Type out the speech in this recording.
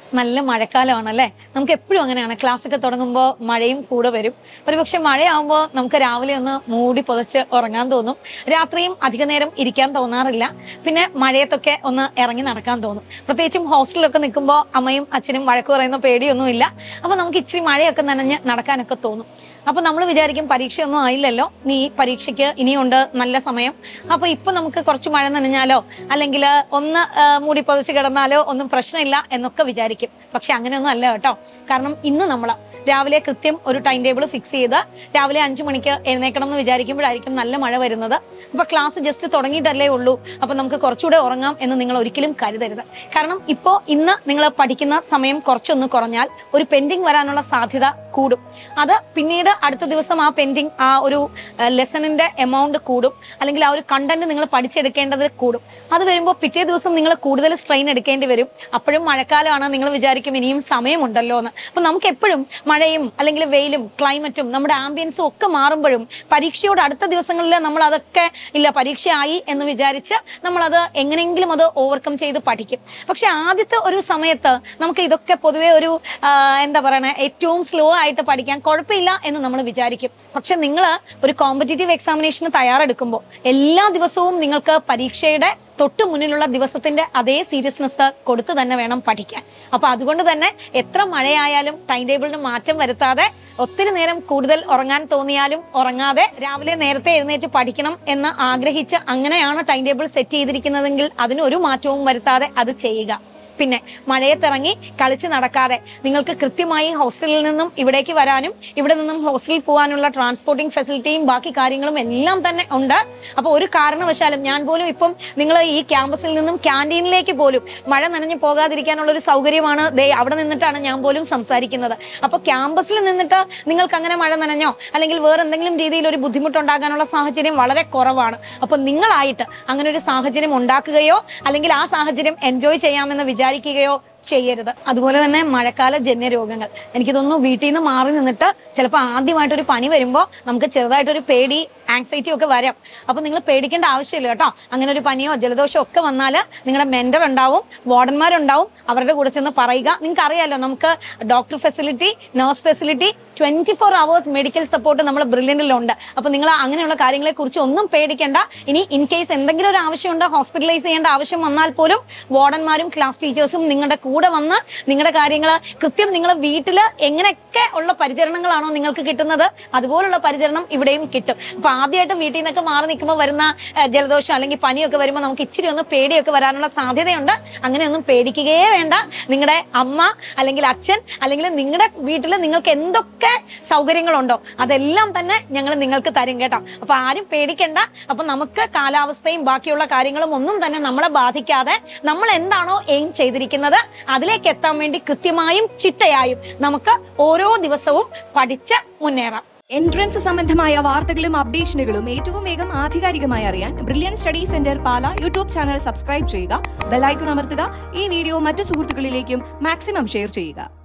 നല്ല മഴക്കാലമാണല്ലേ നമുക്ക് എപ്പോഴും അങ്ങനെയാണ് ക്ലാസ് ഒക്കെ തുടങ്ങുമ്പോൾ മഴയും കൂടെ വരും ഒരുപക്ഷെ മഴയാകുമ്പോൾ നമുക്ക് രാവിലെ ഒന്ന് മൂടി പുതച്ച് ഉറങ്ങാൻ തോന്നും രാത്രിയും അധിക നേരം ഇരിക്കാൻ തോന്നാറില്ല പിന്നെ മഴയത്തൊക്കെ ഒന്ന് ഇറങ്ങി നടക്കാൻ തോന്നും പ്രത്യേകിച്ചും ഹോസ്റ്റലിലൊക്കെ നിൽക്കുമ്പോൾ അമ്മയും അച്ഛനും വഴക്ക് പറയുന്ന പേടിയൊന്നുമില്ല അപ്പോൾ നമുക്ക് ഇച്ചിരി മഴയൊക്കെ നനഞ്ഞ് നടക്കാനൊക്കെ തോന്നും അപ്പോൾ നമ്മൾ വിചാരിക്കും പരീക്ഷയൊന്നും ആയില്ലല്ലോ നീ പരീക്ഷയ്ക്ക് ഇനിയുണ്ട് നല്ല സമയം അപ്പോൾ ഇപ്പൊ നമുക്ക് കുറച്ച് മഴ നനഞ്ഞാലോ അല്ലെങ്കിൽ ഒന്ന് ആ, മൂടി പൊതച്ച് കിടന്നാലോ ഒന്നും പ്രശ്നമില്ല എന്നൊക്കെ വിചാരിക്കും പക്ഷെ അങ്ങനെയൊന്നും അല്ല കേട്ടോ കാരണം ഇന്ന് നമ്മൾ രാവിലെ കൃത്യം ഒരു ടൈം ടേബിൾ ഫിക്സ് ചെയ്ത് രാവിലെ അഞ്ചു മണിക്ക് എഴുന്നേക്കണം എന്ന് വിചാരിക്കുമ്പോഴായിരിക്കും നല്ല മഴ വരുന്നത് അപ്പൊ ക്ലാസ് ജസ്റ്റ് തുടങ്ങിയിട്ടല്ലേ ഉള്ളൂ അപ്പൊ നമുക്ക് കുറച്ചുകൂടെ ഉറങ്ങാം എന്ന് നിങ്ങൾ ഒരിക്കലും കരുതരുത് കാരണം ഇപ്പോൾ ഇന്ന് നിങ്ങൾ പഠിക്കുന്ന സമയം കുറച്ചൊന്ന് കുറഞ്ഞാൽ ഒരു പെൻഡിങ് വരാനുള്ള സാധ്യത കൂടും അത് പിന്നീട് അടുത്ത ദിവസം ആ പെൻഡിങ് ആ ഒരു ലെസണിന്റെ എമൗണ്ട് കൂടും അല്ലെങ്കിൽ ആ ഒരു കണ്ടന്റ് നിങ്ങൾ പഠിച്ചെടുക്കേണ്ടത് കൂടും അത് വരുമ്പോൾ പിറ്റേ ദിവസം നിങ്ങൾ കൂടുതൽ സ്ട്രെയിൻ എടുക്കേണ്ടി വരും അപ്പോഴും മഴക്കാലമാണ് നിങ്ങൾ വിചാരിക്കും ഇനിയും സമയമുണ്ടല്ലോ എന്ന് അപ്പൊ നമുക്ക് എപ്പോഴും മഴയും അല്ലെങ്കിൽ വെയിലും ക്ലൈമറ്റും നമ്മുടെ ആംബിയൻസും ഒക്കെ മാറുമ്പോഴും പരീക്ഷയോട് അടുത്ത ദിവസങ്ങളിൽ നമ്മൾ അതൊക്കെ ഇല്ല പരീക്ഷയായി എന്ന് വിചാരിച്ച് നമ്മളത് എങ്ങനെയെങ്കിലും അത് ഓവർകം ചെയ്ത് പഠിക്കും പക്ഷെ ആദ്യത്തെ ഒരു സമയത്ത് നമുക്ക് ഇതൊക്കെ പൊതുവെ ഒരു ആ, എന്താ പറയണേ ഏറ്റവും സ്ലോ ആയിട്ട് പഠിക്കാൻ കുഴപ്പമില്ല എന്ന് നമ്മൾ വിചാരിക്കും പക്ഷെ നിങ്ങൾ ഒരു കോമ്പറ്റേറ്റീവ് എക്സാമിനേഷന് തയ്യാറെടുക്കുമ്പോൾ എല്ലാ ദിവസവും നിങ്ങൾക്ക് പരീക്ഷയുടെ തൊട്ട് മുന്നിലുള്ള ദിവസത്തിന്റെ അതേ സീരിയസ്നെസ് കൊടുത്ത് തന്നെ വേണം പഠിക്കാൻ അപ്പൊ അതുകൊണ്ട് തന്നെ എത്ര മഴയായാലും ടൈം ടേബിളിന് മാറ്റം വരുത്താതെ ഒത്തിരി നേരം കൂടുതൽ ഉറങ്ങാൻ തോന്നിയാലും ഉറങ്ങാതെ രാവിലെ നേരത്തെ എഴുന്നേറ്റ് പഠിക്കണം എന്ന് ആഗ്രഹിച്ച് അങ്ങനെയാണ് ടൈം ടേബിൾ സെറ്റ് ചെയ്തിരിക്കുന്നതെങ്കിൽ അതിന് ഒരു മാറ്റവും വരുത്താതെ അത് ചെയ്യുക പിന്നെ മഴയത്തിറങ്ങി കളിച്ച് നടക്കാതെ നിങ്ങൾക്ക് കൃത്യമായി ഹോസ്റ്റലിൽ നിന്നും ഇവിടേക്ക് വരാനും ഇവിടെ നിന്നും ഹോസ്റ്റലിൽ പോകാനുള്ള ട്രാൻസ്പോർട്ടിംഗ് ഫെസിലിറ്റിയും ബാക്കി കാര്യങ്ങളും എല്ലാം തന്നെ ഉണ്ട് അപ്പോൾ ഒരു കാരണവശാലും ഞാൻ പോലും ഇപ്പം നിങ്ങൾ ഈ ക്യാമ്പസിൽ നിന്നും ക്യാൻറ്റീനിലേക്ക് പോലും മഴ നനഞ്ഞു പോകാതിരിക്കാനുള്ള ഒരു സൗകര്യമാണ് ദേ അവിടെ നിന്നിട്ടാണ് ഞാൻ പോലും സംസാരിക്കുന്നത് അപ്പോൾ ക്യാമ്പസിൽ നിന്നിട്ട് നിങ്ങൾക്ക് അങ്ങനെ മഴ നനഞ്ഞോ അല്ലെങ്കിൽ വേറെ എന്തെങ്കിലും രീതിയിൽ ഒരു ബുദ്ധിമുട്ടുണ്ടാകാനുള്ള സാഹചര്യം വളരെ കുറവാണ് അപ്പോൾ നിങ്ങളായിട്ട് അങ്ങനെ ഒരു സാഹചര്യം ഉണ്ടാക്കുകയോ അല്ലെങ്കിൽ ആ സാഹചര്യം എൻജോയ് ചെയ്യാമെന്ന് വിചാരിക്കുകയോ ചെയ്യരുത് അതുപോലെ തന്നെ മഴക്കാല ജന്യരോഗങ്ങൾ എനിക്ക് തോന്നുന്നു വീട്ടിൽ നിന്ന് മാറി നിന്നിട്ട് ചിലപ്പോൾ ആദ്യമായിട്ടൊരു പനി വരുമ്പോൾ നമുക്ക് ചെറുതായിട്ടൊരു പേടി ആങ്സൈറ്റി ഒക്കെ വരാം അപ്പോൾ നിങ്ങൾ പേടിക്കേണ്ട ആവശ്യമില്ല കേട്ടോ അങ്ങനെ ഒരു പനിയോ ജലദോഷമോ ഒക്കെ വന്നാൽ നിങ്ങളുടെ മെന്റർ ഉണ്ടാവും വാർഡന്മാരുണ്ടാവും അവരുടെ കൂടെ ചെന്ന് പറയുക നിങ്ങൾക്ക് അറിയാലോ നമുക്ക് doctor facility nurse facility twenty four hours medical support നമ്മൾ ബ്രില്യൻറ്റിലുണ്ട് അപ്പോൾ നിങ്ങൾ അങ്ങനെയുള്ള കാര്യങ്ങളെ കുറിച്ച് ഒന്നും പേടിക്കേണ്ട ഇനി ഇൻ കേസ് എന്തെങ്കിലും ഒരു ആവശ്യമുണ്ട് ഹോസ്പിറ്റലൈസ് ചെയ്യേണ്ട ആവശ്യം വന്നാൽ പോലും വാർഡന്മാരും ക്ലാസ് ടീച്ചേഴ്സും നിങ്ങളുടെ കൂടെ വന്ന് നിങ്ങളുടെ കാര്യങ്ങൾ കൃത്യം നിങ്ങളെ വീട്ടിൽ എങ്ങനെയൊക്കെ ഉള്ള പരിചരണങ്ങളാണോ നിങ്ങൾക്ക് കിട്ടുന്നത് അതുപോലുള്ള പരിചരണം ഇവിടെയും കിട്ടും അപ്പൊ ആദ്യമായിട്ട് വീട്ടിൽ നിന്നൊക്കെ മാറി നിൽക്കുമ്പോൾ വരുന്ന ആ, ജലദോഷം അല്ലെങ്കിൽ പനിയൊക്കെ വരുമ്പോൾ നമുക്ക് ഇച്ചിരി ഒന്ന് പേടിയൊക്കെ വരാനുള്ള സാധ്യതയുണ്ട് അങ്ങനെയൊന്നും പേടിക്കുകയേ വേണ്ട നിങ്ങളുടെ അമ്മ അല്ലെങ്കിൽ അച്ഛൻ അല്ലെങ്കിൽ നിങ്ങളുടെ വീട്ടിൽ നിങ്ങൾക്ക് എന്തൊക്കെ സൗകര്യങ്ങളുണ്ടോ അതെല്ലാം തന്നെ ഞങ്ങൾ നിങ്ങൾക്ക് തരും കേട്ടോ അപ്പൊ ആരും പേടിക്കണ്ട അപ്പൊ നമുക്ക് കാലാവസ്ഥയും ബാക്കിയുള്ള കാര്യങ്ങളും ഒന്നും തന്നെ നമ്മളെ ബാധിക്കാതെ നമ്മൾ എന്താണോ എയിം ചെയ്തിരിക്കുന്നത് അതിലേക്ക് എത്താൻ വേണ്ടി കൃത്യമായും ചിട്ടയായും നമുക്ക് ഓരോ ദിവസവും പഠിച്ച് മുന്നേറാം എൻട്രൻസ് സംബന്ധമായ വാർത്തകളും അപ്ഡേഷനുകളും ഏറ്റവും വേഗം ആധികാരികമായി അറിയാൻ Brilliant study centre Pala YouTube channel subscribe ചെയ്യുക ബെലൈക്കൺ അമർത്തുക ഈ വീഡിയോ മറ്റു സുഹൃത്തുക്കളിലേക്കും മാക്സിമം ഷെയർ ചെയ്യുക